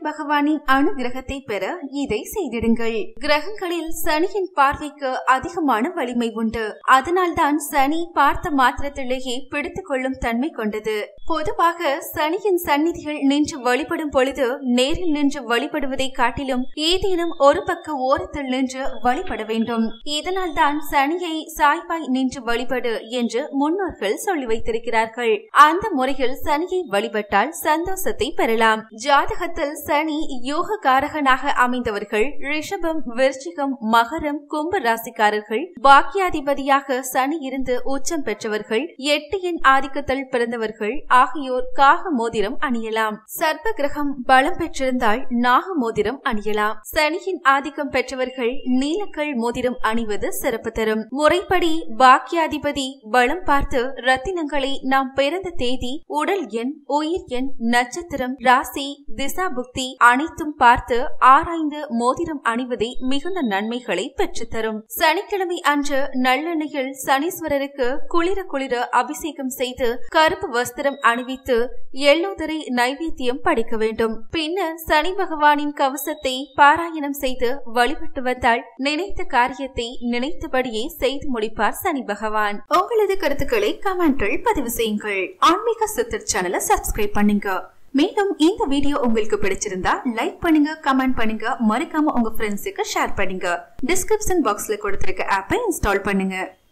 பகவானின் அனுகிரகத்தை பெற இதை செய்திடுங்கள் கிரகங்களில் சனியின் பார்வைக்கு அதிகமான வலிமை உண்டு அதனால்தான் சனி பார்த்த மாத்திரத்திலேயே பிடித்துக் கொள்ளும் தன்மை கொண்டது பொதுவாக சனியின் சந்நிதிகள் நின்று வழிபடும் பொழுது நேரில் நின்று வழிபடுவதை காட்டிலும் ஏதேனும் ஒரு பக்க ஓரத்தில் நின்று வழிபட வேண்டும் இதனால் தான் சனியை சாய்வாய் நின்று வழிபடு என்று முன்னோர்கள் சொல்லி வைத்திருக்கிறார்கள் அந்த முறையில் சனியை வழிபட்டால் சந்தோஷத்தை பெறலாம் ஜாதகத்தில் சனி யோக காரகனாக அமைந்தவர்கள் ரிஷபம் விருச்சிகம் மகரம் கும்ப ராசிக்காரர்கள் பாக்கியாதிபதியாக சனி இருந்து உச்சம் பெற்றவர்கள் எட்டு எண் ஆதிக்கத்தில் பிறந்தவர்கள் ஆகியோர் காக மோதிரம் அணியலாம் சர்ப்ப கிரகம் பலம் பெற்றிருந்தால் நாக மோதிரம் அணியலாம் சனியின் ஆதிக்கம் பெற்றவர்கள் நீலக்கல் மோதிரம் அணிவது சிறப்பு தரும் முறைப்படி பாக்கியாதிபதி பலம் பார்த்து ரத்தினங்களை நாம் பிறந்த தேதி உடல் எண் உயிர் எண் நட்சத்திரம் ராசி திசா புக்தி அனைத்தும் பார்த்து ஆராய்ந்து மோதிரம் அணிவதே மிகுந்த நன்மைகளை பெற்றுத்தரும் சனிக்கிழமை அன்று நல்லெண்ணெயில் சனீஸ்வரருக்கு குளிர குளிர அபிஷேகம் செய்து கருப்பு வஸ்திரம் அணிவித்து எல்லோதரை நைவேத்தியம் படைக்க வேண்டும் பின்னர் சனி பகவானின் கவசத்தை பாராயணம் செய்து வழிபட்டு வந்தால் நினைத்த காரியத்தை நினைத்தபடியே செய்து முடிப்பார் சனி பகவான் உங்களது கருத்துக்களை கமெண்டில் பதிவு செய்யுங்கள் ஆன்மீக சித்தர் சேனலை சப்ஸ்கிரைப் பண்ணுங்க மேலும் இந்த வீடியோ உங்களுக்கு பிடிச்சிருந்தா லைக் பண்ணுங்க கமெண்ட் பண்ணுங்க மறக்காம உங்க ஃப்ரெண்ட்ஸுக்கு ஷேர் பண்ணுங்க டிஸ்கிரிப்ஷன் பாக்ஸ்ல கொடுத்திருக்க ஆப்பை இன்ஸ்டால் பண்ணுங்க